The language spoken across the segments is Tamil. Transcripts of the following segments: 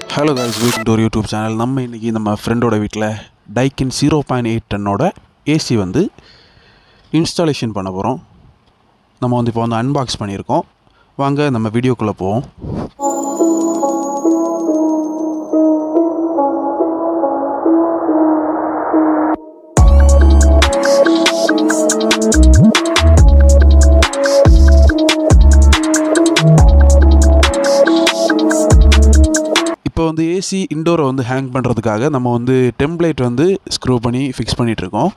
hello guys welcome to YouTube channel நம்ம இன்றைக்கி நம்ம ஃப்ரெண்டோட வீட்டில் டைக்கின் ஜீரோ பாயிண்ட் எயிட் டன்னோட ஏசி வந்து இன்ஸ்டாலேஷன் பண்ண போகிறோம் நம்ம வந்து இப்போ வந்து அன்பாக்ஸ் பண்ணியிருக்கோம் வாங்க நம்ம வீடியோக்குள்ளே போவோம் இப்போ வந்து ஏசி இண்டோரை வந்து ஹேங் பண்ணுறதுக்காக நம்ம வந்து டெம்ப்ளேட் வந்து ஸ்க்ரூ பண்ணி ஃபிக்ஸ் பண்ணிகிட்ருக்கோம்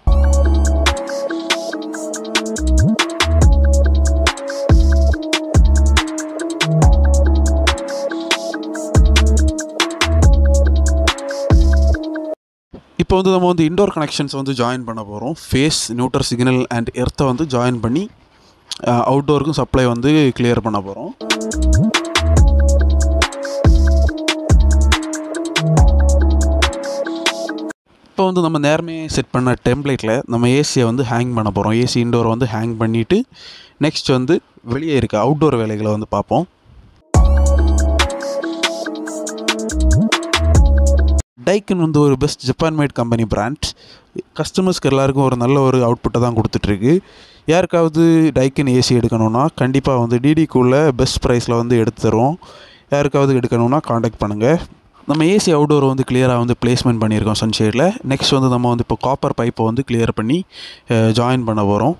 இப்போ வந்து நம்ம வந்து இண்டோர் கனெக்ஷன்ஸ் வந்து ஜாயின் பண்ண போகிறோம் ஃபேஸ் நியூட்டர் சிக்னல் அண்ட் எர்த்தை வந்து ஜாயின் பண்ணி அவுட்டோருக்கும் சப்ளை வந்து கிளியர் பண்ண போகிறோம் இப்போ வந்து நம்ம நேர்மே செட் பண்ண டெம்ப்ளேட்டில் நம்ம ஏசியை வந்து ஹேங் பண்ண போகிறோம் ஏசி இண்டோரை வந்து ஹேங் பண்ணிவிட்டு நெக்ஸ்ட் வந்து வெளியே இருக்க அவுட்டோர் வேலைகளை வந்து பார்ப்போம் டைக்கன் வந்து ஒரு best Japan made company brand கஸ்டமர்ஸ்க்கு எல்லாருக்கும் ஒரு நல்ல ஒரு அவுட்புட்டை தான் கொடுத்துட்ருக்கு யாருக்காவது டைக்கன் ஏசி எடுக்கணும்னா கண்டிப்பாக வந்து டிடிக்குள்ளே பெஸ்ட் ப்ரைஸில் வந்து எடுத்து தருவோம் யாருக்காவது எடுக்கணும்னா காண்டாக்ட் பண்ணுங்கள் நம்ம ஏசி அவுடோர் வந்து கிளியராக வந்து பிளேஸ்மெண்ட் பண்ணியிருக்கோம் சன்ஷேடில் நெக்ஸ்ட் வந்து நம்ம வந்து இப்போ காப்பர் பைப்பை வந்து கிளியர் பண்ணி ஜாயின் பண்ண போகிறோம்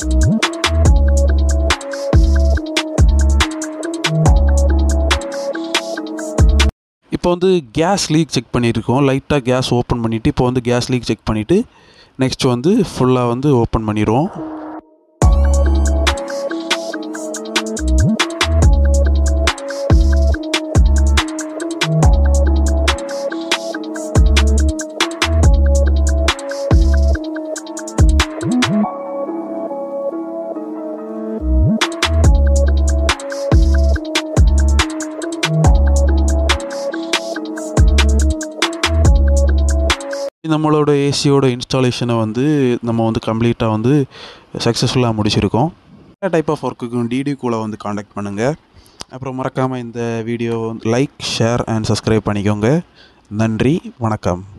இப்போ வந்து கேஸ் லீக் செக் பண்ணியிருக்கோம் லைட்டாக கேஸ் ஓப்பன் பண்ணிவிட்டு இப்போ வந்து கேஸ் லீக் செக் பண்ணிவிட்டு நெக்ஸ்ட் வந்து ஃபுல்லாக வந்து ஓப்பன் பண்ணிடுவோம் நம்மளோட ஏசியோட இன்ஸ்டாலேஷனை வந்து நம்ம வந்து கம்ப்ளீட்டாக வந்து சக்ஸஸ்ஃபுல்லாக முடிச்சிருக்கோம் டைப் ஆஃப் ஒர்க்குக்கும் டிடி கூட வந்து காண்டாக்ட் பண்ணுங்கள் அப்புறம் மறக்காமல் இந்த video like share and subscribe பண்ணிக்கோங்க நன்றி வணக்கம்